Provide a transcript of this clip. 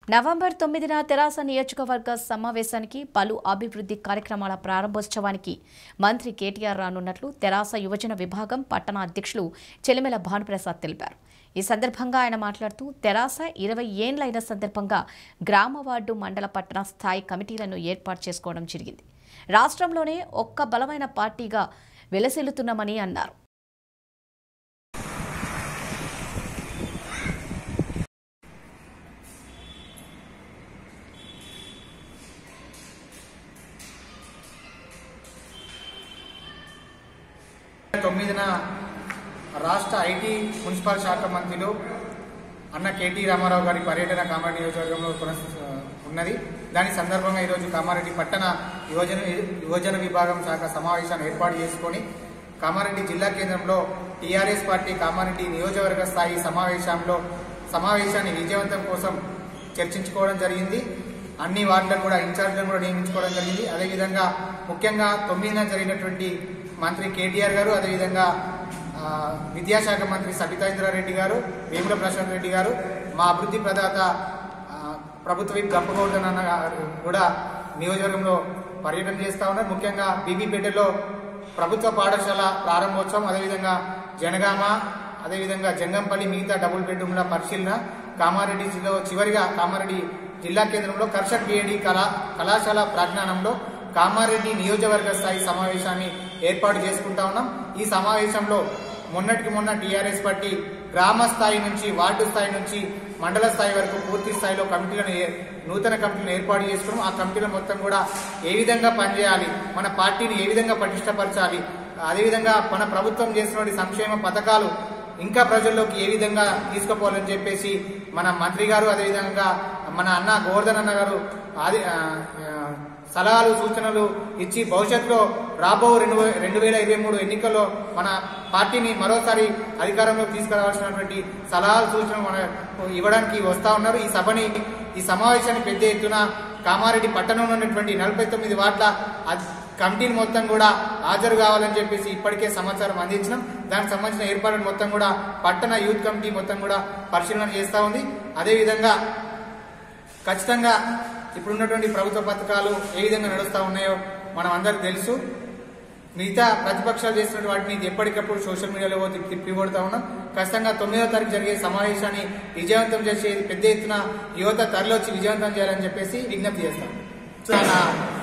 November తొమ్మిదిన తెరాస నియోజకవర్గ సమావేశానికి పలు అభివృద్ధి కార్యక్రమాల ప్రారంభోత్సవానికి మంత్రి కేటీఆర్ రానున్నట్లు తెరాస యువజన విభాగం పట్టణ అధ్యక్షులు చెలిమెల భానుప్రసాద్ తెలిపారు ఈ సందర్భంగా ఆయన మాట్లాడుతూ తెరాస ఇరవై ఏండ్లైన సందర్భంగా గ్రామ వార్డు మండల పట్టణ స్థాయి కమిటీలను ఏర్పాటు చేసుకోవడం జరిగింది రాష్ట్రంలోనే ఒక్క బలమైన పార్టీగా వెలసిల్లుతున్నామని అన్నారు తొమ్మిదిన రాష్ట్ర ఐటీ మున్సిపల్ శాఖ మంత్రులు అన్న కేటీ రామారావు గారి పర్యటన కామారెడ్డి నియోజకవర్గంలో కొనస- ఉన్నది దాని సందర్భంగా ఈరోజు కామారెడ్డి పట్టణ యువజన యువజన విభాగం శాఖ సమావేశాన్ని ఏర్పాటు చేసుకొని కామారెడ్డి జిల్లా కేంద్రంలో టీఆర్ఎస్ పార్టీ కామారెడ్డి నియోజకవర్గ స్థాయి సమావేశంలో సమావేశాన్ని విజయవంతం కోసం చర్చించుకోవడం జరిగింది అన్ని వార్డులను కూడా ఇన్ఛార్జ్లను కూడా నియమించుకోవడం జరిగింది అదేవిధంగా ముఖ్యంగా తొమ్మిదిన జరిగినటువంటి మంత్రి కేటీఆర్ గారు అదేవిధంగా ఆ, విద్యాశాఖ మంత్రి సబితాయింద్రారెడ్డి గారు వేముల ప్రశాంత్ రెడ్డి గారు మా అభివృద్ధి ప్రదాత ఆ, ప్రభుత్వ విప్ గంపగౌడన్ అన్న గారు కూడా నియోజకవర్గంలో పర్యటన చేస్తా ఉన్నారు ముఖ్యంగా బీబీపేటలో ప్రభుత్వ పాఠశాల ప్రారంభోత్సవం అదేవిధంగా జనగామ అదేవిధంగా జంగంపల్లి మిగతా డబుల్ బెడ్రూమ్ల పరిశీలన కామారెడ్డి జిల్లా చివరిగా కామారెడ్డి జిల్లా కేంద్రంలో కర్షక్ బిఏడి కళా కళాశాల ప్రాజ్ఞానంలో కామారెడ్డి నియోజకవర్గ స్థాయి సమావేశాన్ని ఏర్పాటు చేసుకుంటా ఉన్నాం ఈ సమావేశంలో మొన్నటికి మొన్న టీఆర్ఎస్ పార్టీ గ్రామ స్థాయి నుంచి వార్డు స్థాయి నుంచి మండల స్థాయి వరకు పూర్తి స్థాయిలో కమిటీలను ఏ- నూతన కమిటీలను ఏర్పాటు చేసుకున్నాం ఆ కమిటీలు మొత్తం కూడా ఏ విధంగా పనిచేయాలి మన పార్టీని ఏ విధంగా పటిష్టపరచాలి అదేవిధంగా మన ప్రభుత్వం చేస్తున్న సంక్షేమ పథకాలు ఇంకా ప్రజల్లోకి ఏ విధంగా తీసుకుపోవాలని చెప్పేసి మన మంత్రి గారు అదేవిధంగా మన అన్న గోవర్ధన్ అన్న గారు ఆది ఆ, ఆ, సలహాలు సూచనలు ఇచ్చి భవిష్యత్తులో రాబో రెండు వే- రెండు వేల ఇరవై మూడు ఎన్నికల్లో మన పార్టీని మరోసారి అధికారంలోకి తీసుకురావాల్సినటువంటి సలహాలు సూచనలు మన ఇవ్వడానికి వస్తా ఉన్నారు ఈ సభని ఈ సమావేశాన్ని పెద్ద ఎత్తున కామారెడ్డి పట్టణంలో ఉన్నటువంటి నలభై తొమ్మిది వార్డుల అద్- కమిటీని మొత్తం కూడా హాజరు కావాలని చెప్పేసి ఇప్పటికే సమాచారం అందించినాం దానికి సంబంధించిన ఏర్పాట్లు మొత్తం కూడా పట్టణ యూత్ కమిటీ మొత్తం కూడా పరిశీలన చేస్తా ఉంది అదేవిధంగా ఖచ్చితంగా ఇప్పుడున్నటువంటి ప్రభుత్వ పథకాలు ఏ విధంగా నడుస్తూ ఉన్నాయో మనం అందరికి తెలుసు మిగతా ప్రతిపక్షాలు చేస్తున్న వాటిని ఎప్పటికప్పుడు సోషల్ మీడియాలో పోతే తిప్పి కొడతా ఉన్నాం ఖచ్చితంగా తొమ్మిదవ తారీఖు జరిగే సమావేశాన్ని విజయవంతం చేసేది పెద్ద ఎత్తున యువత తరలివచ్చి విజయవంతం చేయాలని చెప్పేసి విజ్ఞప్తి చేస్తాం చాలా